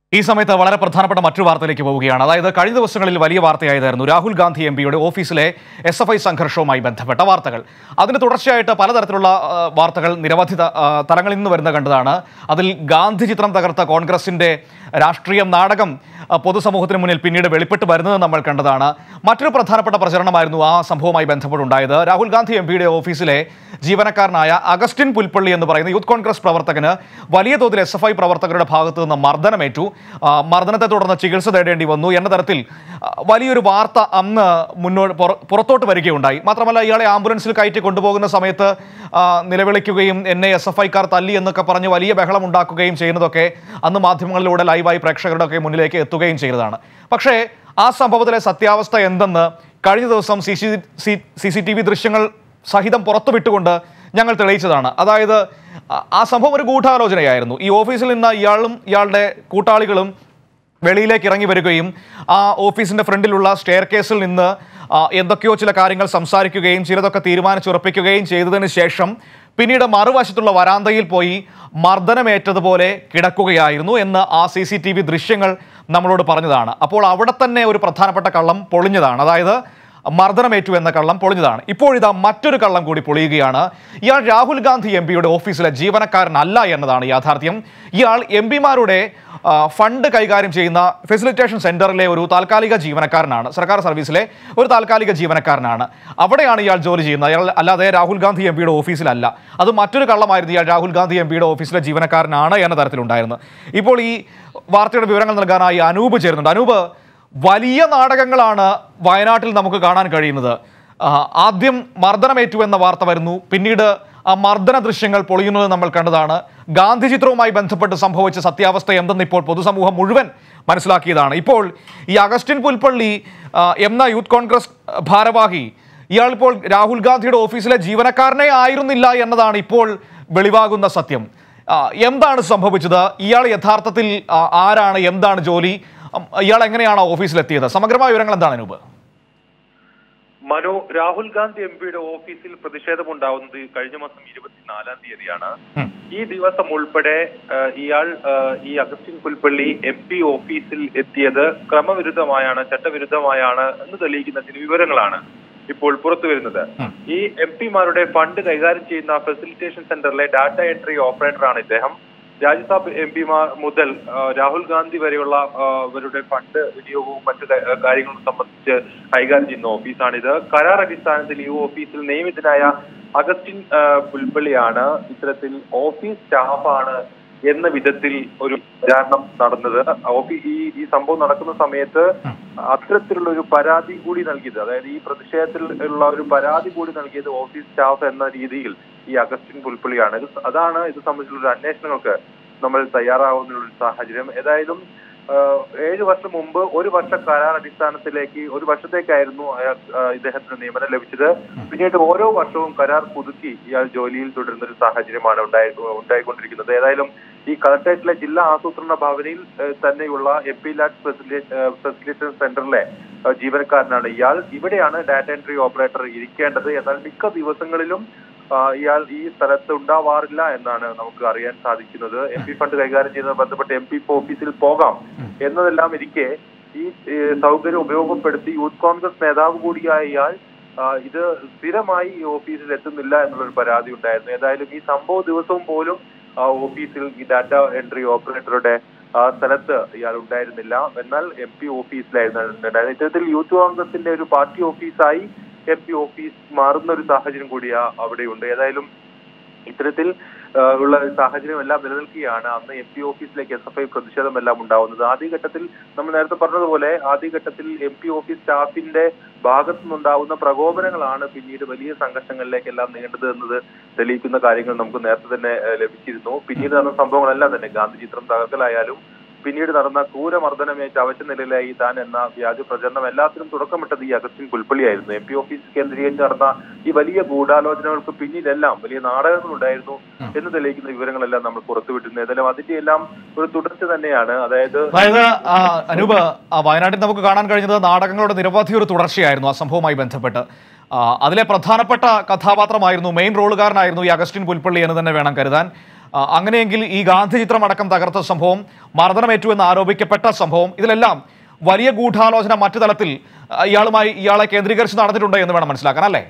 ഈ സമയത്ത് വളരെ പ്രധാനപ്പെട്ട മറ്റൊരു വാർത്തയിലേക്ക് പോവുകയാണ് അതായത് കഴിഞ്ഞ ദിവസങ്ങളിൽ വലിയ വാർത്തയായതായിരുന്നു രാഹുൽ ഗാന്ധി എം പിയുടെ ഓഫീസിലെ എസ് എഫ് ഐ സംഘർഷവുമായി ബന്ധപ്പെട്ട വാർത്തകൾ അതിന് തുടർച്ചയായിട്ട് പലതരത്തിലുള്ള ആ, വാർത്തകൾ നിരവധി ത- ആ, തലങ്ങളിൽ നിന്ന് വരുന്ന കണ്ടതാണ് അതിൽ ഗാന്ധി ചിത്രം തകർത്ത കോൺഗ്രസിന്റെ രാഷ്ട്രീയ നാടകം ആ, പൊതുസമൂഹത്തിന് മുന്നിൽ പിന്നീട് വെളിപ്പെട്ട് വരുന്നത് നമ്മൾ കണ്ടതാണ് മറ്റൊരു പ്രധാനപ്പെട്ട പ്രചരണമായിരുന്നു ആ സംഭവവുമായി ബന്ധപ്പെട്ടുണ്ടായത് രാഹുൽ ഗാന്ധി എം പിയുടെ ഓഫീസിലെ ജീവനക്കാരനായ അഗസ്റ്റിൻ പുൽപ്പള്ളി എന്ന് പറയുന്ന യൂത്ത് കോൺഗ്രസ് പ്രവർത്തകന് വലിയ തോതിൽ എസ് എഫ് ഐ പ്രവർത്തകരുടെ ഭാഗത്തു നിന്ന് മർദ്ദനമേറ്റു ആ, മർദ്ദനത്തെ തുടർന്ന് ചികിത്സ തേടേണ്ടി വന്നു എന്ന തരത്തിൽ ആ, വലിയൊരു വാർത്ത അന്ന് മുന്നോട്ട് പുറ- പുറത്തോട്ട് വരികയുണ്ടായി മാത്രമല്ല ഇയാളെ ആംബുലൻസിൽ കയറ്റി കൊണ്ടുപോകുന്ന സമയത്ത് ആ, നിലവിളിക്കുകയും എന്നെ എസ് എഫ് ഐക്കാർ തല്ലി എന്നൊക്കെ പറഞ്ഞ് വലിയ ബഹളം ഉണ്ടാക്കുകയും ചെയ്യുന്നതൊക്കെ അന്ന് മാധ്യമങ്ങളിലൂടെ ലൈവായി പ്രേക്ഷകരുടെ ഒക്കെ മുന്നിലേക്ക് എത്തുകയും ചെയ്തതാണ് പക്ഷേ ആ സംഭവത്തിലെ സത്യാവസ്ഥ എന്തെന്ന് കഴിഞ്ഞ ദിവസം C C C C T V ദൃശ്യങ്ങൾ സഹിതം പുറത്തുവിട്ടുകൊണ്ട് ഞങ്ങൾ തെളിയിച്ചതാണ് അതായത് ആ- ആ സംഭവം ഒരു ഗൂഢാലോചനയായിരുന്നു ഈ ഓഫീസിൽ നിന്ന് ഇയാളും ഇയാളുടെ കൂട്ടാളികളും വെളിയിലേക്ക് ഇറങ്ങി വരികയും ആ ഓഫീസിന്റെ ഫ്രണ്ടിലുള്ള സ്റ്റെയർ കേസിൽ നിന്ന് ആ, എന്തൊക്കെയോ ചില കാര്യങ്ങൾ സംസാരിക്കുകയും ചിലതൊക്കെ തീരുമാനിച്ചുറപ്പിക്കുകയും ചെയ്തതിന് ശേഷം പിന്നീട് മറുവശത്തുള്ള വരാന്തയിൽ പോയി മർദ്ദനമേറ്റതുപോലെ കിടക്കുകയായിരുന്നു എന്ന് ആ സി സി ടി വി ദൃശ്യങ്ങൾ നമ്മളോട് പറഞ്ഞതാണ് അപ്പോൾ അവിടെ തന്നെ ഒരു പ്രധാനപ്പെട്ട കള്ളം പൊളിഞ്ഞതാണ് അതായത് മർദ്ദനമേറ്റു എന്ന കള്ളം പൊളിഞ്ഞതാണ് ഇപ്പോഴിതാ മറ്റൊരു കള്ളം കൂടി പൊളിയുകയാണ് ഇയാൾ രാഹുൽ ഗാന്ധി എം പിയുടെ ഓഫീസിലെ ജീവനക്കാരനല്ല എന്നതാണ് യാഥാർത്ഥ്യം ഇയാൾ എം പിമാരുടെ ഫണ്ട് കൈകാര്യം ചെയ്യുന്ന ഫെസിലിറ്റേഷൻ സെന്ററിലെ ഒരു താൽക്കാലിക ജീവനക്കാരനാണ് സർക്കാർ സർവീസിലെ ഒരു താൽക്കാലിക ജീവനക്കാരനാണ് അവിടെയാണ് ഇയാൾ ജോലി ചെയ്യുന്നത് അയാൾ അല്ലാതെ രാഹുൽ ഗാന്ധി എം പിയുടെ ഓഫീസിലല്ല അത് മറ്റൊരു കള്ളമായിരുന്നു ഇയാൾ രാഹുൽ ഗാന്ധി എം പിയുടെ ഓഫീസിലെ ജീവനക്കാരനാണ് എന്ന തരത്തിലുണ്ടായിരുന്നത് ഇപ്പോൾ ഈ വാർത്തയുടെ വിവരങ്ങൾ നൽകാനായി അനൂപ് ചേരുന്നുണ്ട് അനൂപ് വലിയ നാടകങ്ങളാണ് വയനാട്ടിൽ നമുക്ക് കാണാൻ കഴിയുന്നത് ആ, ആദ്യം മർദ്ദനമേറ്റു എന്ന വാർത്ത വരുന്നു പിന്നീട് ആ മർദ്ദന ദൃശ്യങ്ങൾ പൊളിയുന്നത് നമ്മൾ കണ്ടതാണ് ഗാന്ധി ചിത്രവുമായി ബന്ധപ്പെട്ട് സംഭവിച്ച സത്യാവസ്ഥ എന്തെന്ന് ഇപ്പോൾ പൊതുസമൂഹം മുഴുവൻ മനസ്സിലാക്കിയതാണ് ഇപ്പോൾ ഈ അഗസ്റ്റിൻ പുൽപ്പള്ളി ആ, എന്ന യൂത്ത് കോൺഗ്രസ് ഭാരവാഹി ഇയാൾ ഇപ്പോൾ രാഹുൽ ഗാന്ധിയുടെ ഓഫീസിലെ ജീവനക്കാരനെ ആയിരുന്നില്ല എന്നതാണ് ഇപ്പോൾ വെളിവാകുന്ന സത്യം ആ, എന്താണ് സംഭവിച്ചത് ഇയാൾ യഥാർത്ഥത്തിൽ ആ, ആരാണ് എന്താണ് ജോലി ഉം, ഇയാൾ എങ്ങനെയാണ് ഓഫീസിലെത്തിയത് സമഗ്രമായ വിവരങ്ങൾ എന്താണ് അനൂപ് മനു രാഹുൽ ഗാന്ധി എം പിയുടെ ഓഫീസിൽ പ്രതിഷേധമുണ്ടാവുന്നത് കഴിഞ്ഞ മാസം ഇരുപത്തിനാലാം തീയതിയാണ് ഉം. ഈ ദിവസം ഉൾപ്പെടെ ആ, ഇയാൾ ആ, ഈ അഗസ്റ്റിൻ പുൽപ്പള്ളി എം പി ഓഫീസിൽ എത്തിയത് ക്രമവിരുദ്ധമായാണ് ചട്ടവിരുദ്ധമായാണ് എന്ന് തെളിയിക്കുന്ന ചില വിവരങ്ങളാണ് ഇപ്പോൾ പുറത്തു വരുന്നത് ഉം. ഈ എം പിമാരുടെ ഫണ്ട് കൈകാര്യം ചെയ്യുന്ന ഫെസിലിറ്റേഷൻ സെന്ററിലെ ഡാറ്റ എൻട്രി ഓപ്പറേറ്ററാണ് ഇദ്ദേഹം രാജ്യസഭ എം പിമാർ മുതൽ ആ, രാഹുൽ ഗാന്ധി വരെയുള്ള ആ, അവരുടെ ഫണ്ട് വിനിയോഗവും മറ്റു ക- കാര്യങ്ങളും സംബന്ധിച്ച് കൈകാര്യം ചെയ്യുന്ന ഓഫീസാണിത് കരാർ അടിസ്ഥാനത്തിൽ ഈ ഓഫീസിൽ നിയമിതനായ അഗസ്റ്റിൻ ആ, പുൽപ്പള്ളിയാണ് ഇത്തരത്തിൽ ഓഫീസ് സ്റ്റാഫാണ് എന്ന വിധത്തിൽ ഒരു പ്രചാരണം നടന്നത് ഓഫീസ് ഈ ഈ സംഭവം നടക്കുന്ന സമയത്ത് അത്തരത്തിലുള്ള ഒരു പരാതി കൂടി നൽകിയത് അതായത് ഈ പ്രതിഷേധത്തിൽ ഉള്ള ഒരു പരാതി കൂടി നൽകിയത് ഓഫീസ് സ്റ്റാഫ് എന്ന രീതിയിൽ ഈ അഗസ്റ്റിൻ പുൽപ്പള്ളിയാണ് ഇത് അതാണ് ഇത് സംബന്ധിച്ചുള്ള ഒരു അന്വേഷണങ്ങൾക്ക് നമ്മൾ തയ്യാറാവുന്ന ഒരു സാഹചര്യം ഏതായാലും ആഹ്, ഏഴ് വർഷം മുമ്പ് ഒരു വർഷ കരാർ അടിസ്ഥാനത്തിലേക്ക് ഒരു വർഷത്തേക്കായിരുന്നു അയാൾ ആഹ്, ഇദ്ദേഹത്തിന് നിയമനം ലഭിച്ചത് പിന്നീട് ഓരോ വർഷവും കരാർ പുതുക്കി ഇയാൾ ജോലിയിൽ തുടരുന്ന ഒരു സാഹചര്യമാണ് ഉണ്ടായി ഉണ്ടായിക്കൊണ്ടിരിക്കുന്നത് ഏതായാലും ഈ കളക്ടറേറ്റിലെ ജില്ലാ ആസൂത്രണ ഭവനിൽ ഏഹ്, തന്നെയുള്ള എം പി ലാറ്റ് ഫെസിലിറ്റേഷൻ സെന്ററിലെ ഏഹ്, ജീവനക്കാരനാണ് ഇയാൾ ഇവിടെയാണ് ഡാറ്റ എൻട്രി ഓപ്പറേറ്റർ ഇരിക്കേണ്ടത് എന്നാൽ മിക്ക ദിവസങ്ങളിലും ആ, ഇയാൾ ഈ സ്ഥലത്ത് ഉണ്ടാവാറില്ല എന്നാണ് നമുക്ക് അറിയാൻ സാധിക്കുന്നത് എം പി ഫണ്ട് കൈകാര്യം ചെയ്യുന്നതുമായി ബന്ധപ്പെട്ട് എം പി ഓഫീസിൽ പോകാം എന്നതെല്ലാം ഇരിക്കെ ഈ ഏഹ്, സൗകര്യം ഉപയോഗപ്പെടുത്തി യൂത്ത് കോൺഗ്രസ് നേതാവ് കൂടിയായ ഇയാൾ ആ, ഇത് സ്ഥിരമായി ഈ ഓഫീസിൽ എത്തുന്നില്ല എന്നുള്ളൊരു പരാതി ഉണ്ടായിരുന്നു ഏതായാലും ഈ സംഭവ ദിവസവും പോലും ആ ഓഫീസിൽ ഈ ഡാറ്റ എൻട്രി ഓപ്പറേറ്ററുടെ ആ സ്ഥലത്ത് ഇയാൾ ഉണ്ടായിരുന്നില്ല എന്നാൽ എം പി ഓഫീസിലായിരുന്നു ഉണ്ടായിരുന്നത് ഇത്തരത്തിൽ യൂത്ത് കോൺഗ്രസിന്റെ ഒരു പാർട്ടി ഓഫീസായി എം പി ഓഫീസ് മാറുന്ന ഒരു സാഹചര്യം കൂടി ആ- അവിടെയുണ്ട് ഏതായാലും ഇത്തരത്തിൽ ആ, ഉള്ള ഒരു സാഹചര്യം എല്ലാം നിലനിൽക്കുകയാണ് അന്ന് എം പി ഓഫീസിലേക്ക് എസ് എഫ് ഐ പ്രതിഷേധമെല്ലാം ഉണ്ടാവുന്നത് ആദ്യഘട്ടത്തിൽ നമ്മൾ നേരത്തെ പറഞ്ഞതുപോലെ ആദ്യഘട്ടത്തിൽ എം പി ഓഫീസ് സ്റ്റാഫിന്റെ ഭാഗത്തു നിന്നുണ്ടാവുന്ന പ്രകോപനങ്ങളാണ് പിന്നീട് വലിയ സംഘർഷങ്ങളിലേക്കെല്ലാം നീണ്ടത് എന്നത് തെളിയിക്കുന്ന കാര്യങ്ങൾ നമുക്ക് നേരത്തെ തന്നെ ഏഹ്, ലഭിച്ചിരുന്നു പിന്നീട് നടന്ന സംഭവങ്ങളെല്ലാം തന്നെ ഗാന്ധി ചിത്രം തകർക്കലായാലും പിന്നീട് നടന്ന ക്രൂരമർദ്ദനമേറ്റ് അവശ നിലയിലായി താൻ എന്ന വ്യാജ പ്രചരണം എല്ലാത്തിനും തുടക്കമിട്ടത് ഈ അഗസ്റ്റിൻ പുൽപ്പള്ളിയായിരുന്നു എം പി ഓഫീസ് കേന്ദ്രീകരിച്ച് നടന്ന ഈ വലിയ ഗൂഢാലോചനകൾക്ക് പിന്നിലെല്ലാം വലിയ നാടകങ്ങൾ ഉണ്ടായിരുന്നു എന്ന് തെളിയിക്കുന്ന വിവരങ്ങളെല്ലാം നമ്മൾ പുറത്തുവിട്ടിരുന്നു ഏതായാലും അതിന്റെ എല്ലാം ഒരു തുടർച്ച തന്നെയാണ് അതായത് അതായത് ആ, അനൂപ് ആ, വയനാട്ടിൽ നമുക്ക് കാണാൻ കഴിഞ്ഞത് നാടകങ്ങളുടെ നിരവധി ഒരു തുടർച്ചയായിരുന്നു ആ സംഭവവുമായി ബന്ധപ്പെട്ട് ആ, അതിലെ പ്രധാനപ്പെട്ട കഥാപാത്രമായിരുന്നു മെയിൻ റോളുകാരനായിരുന്നു ഈ അഗസ്റ്റിൻ പുൽപ്പള്ളി എന്ന് തന്നെ വേണം കരുതാൻ ആ, അങ്ങനെയെങ്കിൽ ഈ ഗാന്ധി ചിത്രം അടക്കം തകർത്ത സംഭവം മർദ്ദനമേറ്റു എന്ന് ആരോപിക്കപ്പെട്ട സംഭവം ഇതിലെല്ലാം വലിയ ഗൂഢാലോചന മറ്റു തലത്തിൽ ആ, ഇയാളുമായി ഇയാളെ കേന്ദ്രീകരിച്ച് നടന്നിട്ടുണ്ട് എന്ന് വേണം മനസ്സിലാക്കാൻ അല്ലേ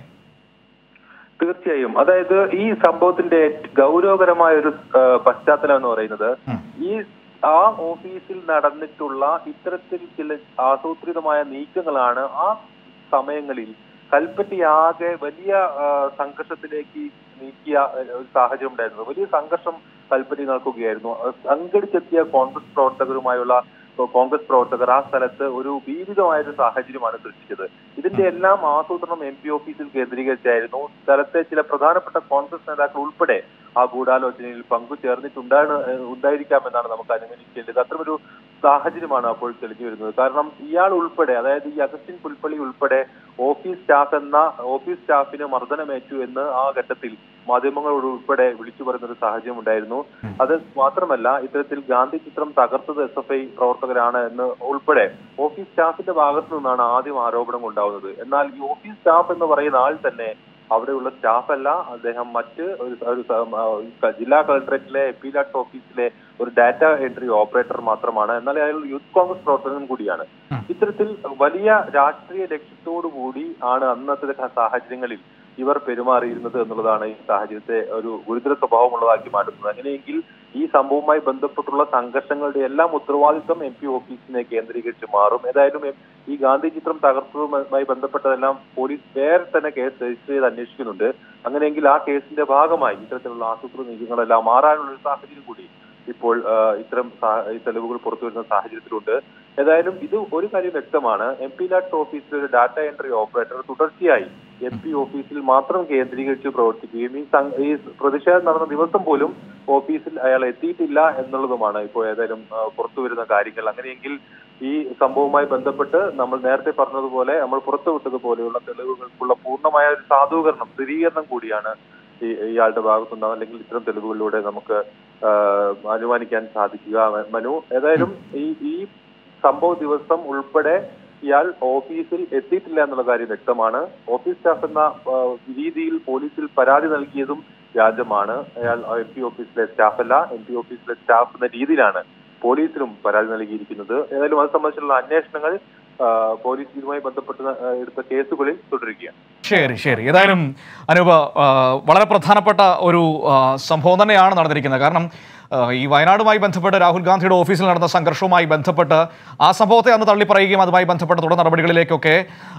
തീർച്ചയായും അതായത് ഈ സംഭവത്തിന്റെ ഏറ്റ- ഗൗരവകരമായ ഒരു ആ, പശ്ചാത്തലം എന്ന് പറയുന്നത് ഈ ആ ഓഫീസിൽ നടന്നിട്ടുള്ള ഇത്തരത്തിൽ ചില ആസൂത്രിതമായ നീക്കങ്ങളാണ് ആ സമയങ്ങളിൽ കൽപ്പറ്റയാകെ വലിയ ആ, സംഘർഷത്തിലേക്ക് നീക്കിയ ആ, ഒരു സാഹചര്യം ഉണ്ടായിരുന്നു വലിയ സംഘർഷം കൽപ്പറ്റ നടക്കുകയായിരുന്നു ആ, സംഘടിച്ചെത്തിയ കോൺഗ്രസ് പ്രവർത്തകരുമായുള്ള കോൺഗ്രസ് പ്രവർത്തകർ ആ സ്ഥലത്ത് ഒരു ഭീതിതമായ ഒരു സാഹചര്യമാണ് സൃഷ്ടിച്ചത് ഇതിന്റെ എല്ലാം ആസൂത്രണം എം പി ഓഫീസിൽ കേന്ദ്രീകരിച്ചായിരുന്നു സ്ഥലത്തെ ചില പ്രധാനപ്പെട്ട കോൺഗ്രസ് നേതാക്കൾ ഉൾപ്പെടെ ആ ഗൂഢാലോചനയിൽ പങ്കുചേർന്നിട്ടുണ്ടാണ് ഏഹ് ഉണ്ടായിരിക്കാമെന്നാണ് നമുക്ക് അനുമാനിക്കേണ്ടത് അത്തരമൊരു സാഹചര്യമാണ് അപ്പോൾ തെളിഞ്ഞു വരുന്നത് കാരണം ഇയാൾ ഉൾപ്പെടെ അതായത് ഈ അഗസ്റ്റിൻ പുൽപ്പള്ളി ഉൾപ്പെടെ ഓഫീസ് സ്റ്റാഫ് എന്ന ഓഫീസ് സ്റ്റാഫിന് മർദ്ദനമേറ്റു എന്ന് ആ ഘട്ടത്തിൽ മാധ്യമങ്ങളോട് ഉൾപ്പെടെ വിളിച്ചു പറയുന്ന ഒരു സാഹചര്യം ഉണ്ടായിരുന്നു അത് മാത്രമല്ല ഇത്തരത്തിൽ ഗാന്ധി ചിത്രം തകർത്തത് എസ് എഫ് ഐ പ്രവർത്തകരാണ് എന്ന് ഉൾപ്പെടെ ഓഫീസ് സ്റ്റാഫിന്റെ ഭാഗത്തു നിന്നാണ് ആദ്യം ആരോപണം ഉണ്ടാവുന്നത് എന്നാൽ ഈ ഓഫീസ് സ്റ്റാഫ് എന്ന് പറയുന്ന ആൾ തന്നെ അവിടെയുള്ള സ്റ്റാഫ് അല്ല അദ്ദേഹം മറ്റ് ഒരു ഒരു സ- ആ, ക- ജില്ലാ കളക്ടറേറ്റിലെ എപ്പിലാറ്റ് ഓഫീസിലെ ഒരു ഡാറ്റ എൻട്രി ഓപ്പറേറ്റർ മാത്രമാണ് എന്നാൽ അയാൾ യൂത്ത് കോൺഗ്രസ് പ്രവർത്തകനും കൂടിയാണ് ഇത്തരത്തിൽ വലിയ രാഷ്ട്രീയ ലക്ഷ്യത്തോടു കൂടി ആണ് അന്നത്തെ സാഹചര്യങ്ങളിൽ ഇവർ പെരുമാറിയിരുന്നത് എന്നുള്ളതാണ് ഈ സാഹചര്യത്തെ ഒരു ഗുരുതര സ്വഭാവമുള്ളതാക്കി മാറ്റുന്നത് അങ്ങനെയെങ്കിൽ ഈ സംഭവവുമായി ബന്ധപ്പെട്ടുള്ള സംഘർഷങ്ങളുടെ എല്ലാം ഉത്തരവാദിത്വം എം പി ഓഫീസിനെ കേന്ദ്രീകരിച്ച് മാറും ഏതായാലും എം- ഈ ഗാന്ധി ചിത്രം തകർത്തതുമായി ബന്ധപ്പെട്ടതെല്ലാം പോലീസ് വേറെ തന്നെ കേസ് രജിസ്റ്റർ ചെയ്ത് അന്വേഷിക്കുന്നുണ്ട് അങ്ങനെയെങ്കിൽ ആ കേസിന്റെ ഭാഗമായി ഇത്തരത്തിലുള്ള ആസൂത്രണ നീക്കങ്ങളെല്ലാം മാറാനുള്ള ഒരു സാഹചര്യം കൂടി ഇപ്പോൾ ആ, ഇത്തരം സാ- ഈ തെളിവുകൾ പുറത്തു വരുന്ന സാഹചര്യത്തിലുണ്ട് ഏതായാലും ഇത് ഒരു കാര്യം വ്യക്തമാണ് എം പി ലാറ്റ് ഓഫീസിലെ ഒരു ഡാറ്റ എൻട്രി ഓപ്പറേറ്റർ തുടർച്ചയായി എം പി ഓഫീസിൽ മാത്രം കേന്ദ്രീകരിച്ച് പ്രവർത്തിക്കുകയും ഈ സം- ഈ പ്രതിഷേധം നടന്ന ദിവസം പോലും ഓഫീസിൽ അയാൾ എത്തിയിട്ടില്ല എന്നുള്ളതുമാണ് ഇപ്പോൾ ഏതായാലും ആ, പുറത്തു വരുന്ന കാര്യങ്ങൾ അങ്ങനെയെങ്കിൽ ഈ സംഭവവുമായി ബന്ധപ്പെട്ട് നമ്മൾ നേരത്തെ പറഞ്ഞതുപോലെ നമ്മൾ പുറത്തുവിട്ടതുപോലെയുള്ള തെളിവുകൾക്കുള്ള പൂർണ്ണമായ ഒരു സാധൂകരണം സ്ഥിരീകരണം കൂടിയാണ് ഈ ഇയാളുടെ ഭാഗത്തുനിന്ന് അല്ലെങ്കിൽ ഇത്തരം തെളിവുകളിലൂടെ നമുക്ക് ആ, അനുമാനിക്കാൻ സാധിക്കുക മനു ഏതായാലും ഈ ഈ സംഭവ ദിവസം ഉൾപ്പെടെ ഇയാൾ ഓഫീസിൽ എത്തിയിട്ടില്ല എന്നുള്ള കാര്യം വ്യക്തമാണ് ഓഫീസ് സ്റ്റാഫ് എന്ന ആ, രീതിയിൽ പോലീസിൽ പരാതി നൽകിയതും വ്യാജമാണ് അയാൾ എം പി ഓഫീസിലെ സ്റ്റാഫ് അല്ല എം പി ഓഫീസിലെ സ്റ്റാഫ് എന്ന രീതിയിലാണ് പോലീസിലും പരാതി നൽകിയിരിക്കുന്നത് ഏതായാലും അത് സംബന്ധിച്ചുള്ള അന്വേഷണങ്ങൾ ആ, പോലീസ് ഇതുമായി ബന്ധപ്പെട്ട് ആ, എടുത്ത കേസുകളിൽ തുടരുകയാണ് ശരി ശരി ഏതായാലും അനൂപ ആ, വളരെ പ്രധാനപ്പെട്ട ഒരു ആ, സംഭവം തന്നെയാണ് നടന്നിരിക്കുന്നത് കാരണം ആ, ഈ വയനാടുമായി ബന്ധപ്പെട്ട് രാഹുൽ ഗാന്ധിയുടെ ഓഫീസിൽ നടന്ന സംഘർഷവുമായി ബന്ധപ്പെട്ട് ആ സംഭവത്തെ അന്ന് തള്ളിപ്പറയുകയും അതുമായി ബന്ധപ്പെട്ട തുടർ നടപടികളിലേക്കൊക്കെ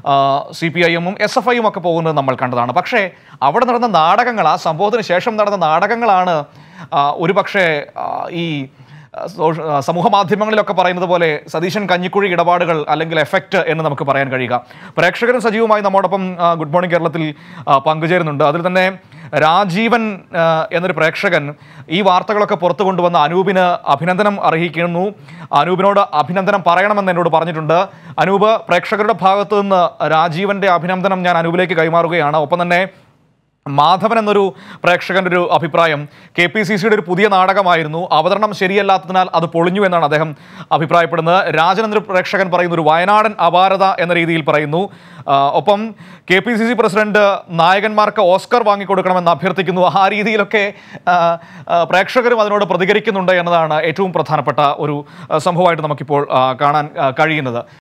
സി പി ഐ എമ്മും എസ് എഫ് ഐയും ഒക്കെ പോകുന്നത് നമ്മൾ കണ്ടതാണ് പക്ഷേ അവിടെ നടന്ന നാടകങ്ങൾ ആ സംഭവത്തിന് ശേഷം നടന്ന നാടകങ്ങളാണ് ആ, ഒരുപക്ഷേ ആ, ഈ ആ, സോഷ- ആ, സമൂഹ മാധ്യമങ്ങളിലൊക്കെ പറയുന്നത് പോലെ സതീശൻ കഞ്ഞിക്കുഴി ഇടപാടുകൾ അല്ലെങ്കിൽ എഫക്റ്റ് എന്ന് നമുക്ക് പറയാൻ കഴിയുക പ്രേക്ഷകരും സജീവമായി നമ്മോടൊപ്പം ആ, ഗുഡ് മോർണിംഗ് കേരളത്തിൽ ആ, പങ്കുചേരുന്നുണ്ട് അതിൽ തന്നെ രാജീവൻ ആ, എന്നൊരു പ്രേക്ഷകൻ ഈ വാർത്തകളൊക്കെ പുറത്തു കൊണ്ടുവന്ന അനൂപിന് അഭിനന്ദനം അർഹിക്കുന്നു അനൂപിനോട് അഭിനന്ദനം പറയണമെന്ന് എന്നോട് പറഞ്ഞിട്ടുണ്ട് അനൂപ് പ്രേക്ഷകരുടെ ഭാഗത്തു നിന്ന് രാജീവന്റെ അഭിനന്ദനം ഞാൻ അനൂപിലേക്ക് കൈമാറുകയാണ് ഒപ്പം തന്നെ മാധവൻ എന്നൊരു പ്രേക്ഷകന്റെ ഒരു അഭിപ്രായം കെ പി സി സിയുടെ ഒരു പുതിയ നാടകമായിരുന്നു അവതരണം ശരിയല്ലാത്തതിനാൽ അത് പൊളിഞ്ഞു എന്നാണ് അദ്ദേഹം അഭിപ്രായപ്പെടുന്നത് രാജൻ എന്നൊരു പ്രേക്ഷകൻ പറയുന്നു ഒരു വയനാടൻ അപാരത എന്ന രീതിയിൽ പറയുന്നു ആ, ഒപ്പം K P C C president നായകന്മാർക്ക് ഓസ്കർ വാങ്ങിക്കൊടുക്കണമെന്ന് അഭ്യർത്ഥിക്കുന്നു ആ രീതിയിലൊക്കെ ആ, ആ, പ്രേക്ഷകരും അതിനോട് പ്രതികരിക്കുന്നുണ്ട് എന്നതാണ് ഏറ്റവും പ്രധാനപ്പെട്ട ഒരു ആ, സംഭവമായിട്ട് നമുക്കിപ്പോൾ ആ, കാണാൻ ആ, കഴിയുന്നത്